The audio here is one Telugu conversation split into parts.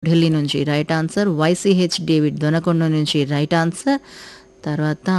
ఢిల్లీ నుంచి right answer YCH David Donakonda నుంచి రైట్ ఆన్సర్ తర్వాత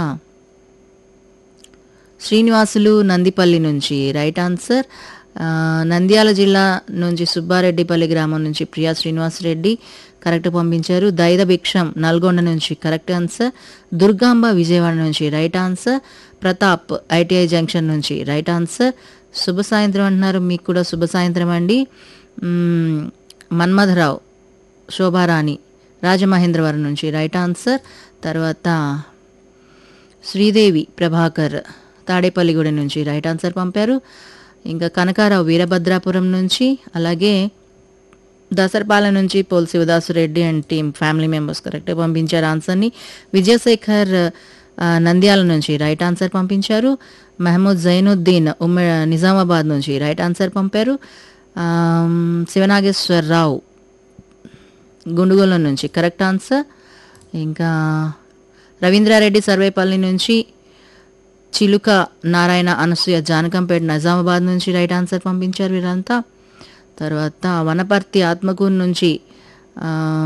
శ్రీనివాసులు నందిపల్లి నుంచి రైట్ ఆన్సర్ ఆ, నంద్యాల జిల్లా నుంచి సుబ్బారెడ్డిపల్లి గ్రామం నుంచి ప్రియా శ్రీనివాసరెడ్డి కరెక్ట్ పంపించారు దైద భిక్షం నల్గొండ నుంచి కరెక్ట్ ఆన్సర్ దుర్గాంబ విజయవాడ నుంచి right answer Pratap ITI junction నుంచి రైట్ ఆన్సర్ శుభ సాయంత్రం అంటున్నారు మీకు కూడా శుభ సాయంత్రం అండి మ్మ్, మన్మథరావు శోభారాణి రాజమహేంద్రవరం నుంచి రైట్ ఆన్సర్ తర్వాత శ్రీదేవి ప్రభాకర్ తాడేపల్లిగూడెం నుంచి రైట్ ఆన్సర్ పంపారు ఇంకా కనకారావు వీరభద్రాపురం నుంచి అలాగే దసరపాల నుంచి పోల్ Sivadasureddy and team family members కరెక్ట్గా పంపించారు ఆన్సర్ని విజయశేఖర్ ఆ, నంద్యాల నుంచి రైట్ ఆన్సర్ పంపించారు మహమూద్ జైనుద్దీన్ ఉమ్మ నిజామాబాద్ నుంచి రైట్ ఆన్సర్ పంపారు ఆమ్, శివనాగేశ్వరరావు గుండుగోలం నుంచి కరెక్ట్ ఆన్సర్ ఇంకా రవీంద్రారెడ్డి సర్వేపల్లి నుంచి చిలుక నారాయణ అనసూయ జానకంపేట నిజామాబాద్ నుంచి రైట్ ఆన్సర్ పంపించారు వీరంతా తర్వాత వనపర్తి ఆత్మకూరు నుంచి ఆ,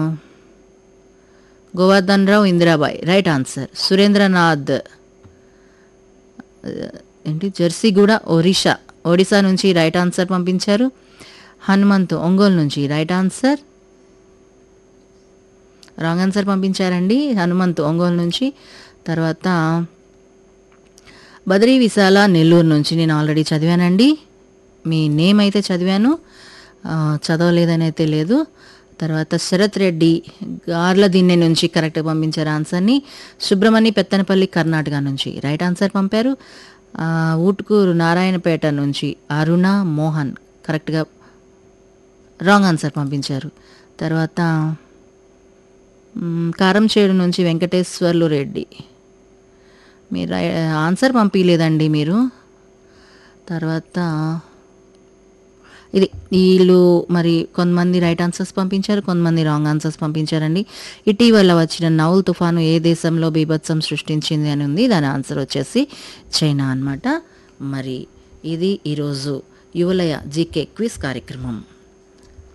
గోవర్ధన్ రావు ఇందిరాబాయ్ రైట్ ఆన్సర్ సురేంద్రనాథ్ ఆ, ఏంటి జెర్సీగూడ ఒరిషా ఒడిశా నుంచి రైట్ ఆన్సర్ పంపించారు హనుమంతు ఒంగోలు నుంచి రైట్ ఆన్సర్ రాంగ్ ఆన్సర్ పంపించారండి హనుమంతు ఒంగోలు నుంచి తర్వాత బద్రీ విశాల నెల్లూరు నుంచి నేను ఆల్రెడీ చదివానండి మీ నేమ్ అయితే చదివాను ఆ, చదవలేదని అయితే లేదు తర్వాత శరత్ రెడ్డి గార్ల దిన్నె నుంచి కరెక్ట్ పంపించారు ఆన్సర్ని సుబ్రహ్మణ్య పెత్తనపల్లి కర్ణాటక నుంచి రైట్ ఆన్సర్ పంపారు ఆ, ఊట్కూరు నారాయణపేట నుంచి అరుణ మోహన్ కరెక్ట్గా రాంగ్ ఆన్సర్ పంపించారు తర్వాత మ్, కారంచేడు నుంచి వెంకటేశ్వర్లు రెడ్డి మీరు రై- ఆన్సర్ పంపించలేదండి మీరు తర్వాత ఇది వీళ్ళు మరి కొంతమంది రైట్ ఆన్సర్స్ పంపించారు కొంతమంది రాంగ్ ఆన్సర్స్ పంపించారండి ఇటీవల వచ్చిన నౌల్ తుఫాను ఏ దేశంలో బీభత్సం సృష్టించింది అని ఉంది దాని ఆన్సర్ వచ్చేసి చైనా అన్నమాట మరి ఇది ఈరోజు యువలయ జీకే క్విజ్ కార్యక్రమం